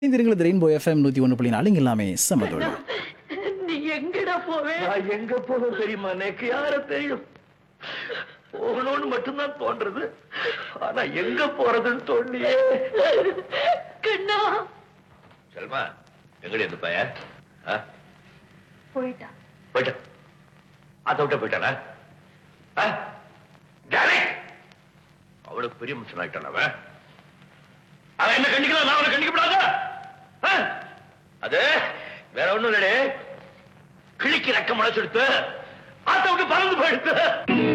இந்திரங்களது rainbow FM நூற்றி ஒன்று புள்ளி நாலு இங்க எல்லாமே சமதோடு நீ எங்கடா போவே நான் எங்க போதும் தெரியுமா எனக்கு யார தெரியும் போகணும்னு மட்டும்தான் தோன்றது ஆனா எங்க போறதுன்னு தோண்டியே கண்ணா செல்மா எங்கடி இந்த பையன் ஆ? போயிட்டா போயிட்டான் அதை விட்ட போயிட்டானா ஆ? டாடி! அவளுக்கு பெரிய மனுஷன் ஆயிட்டான் அவன் அவன் என்ன கண்டிக்கலாம் நான் அவனை கண்டிக்கப்படாத ஆ? அது வேற ஒண்ணும் இல்லடே கிழிக்கு ரெக்க முளைச்செடுத்து ஆத்த விட்டு பறந்து போயிடுத்து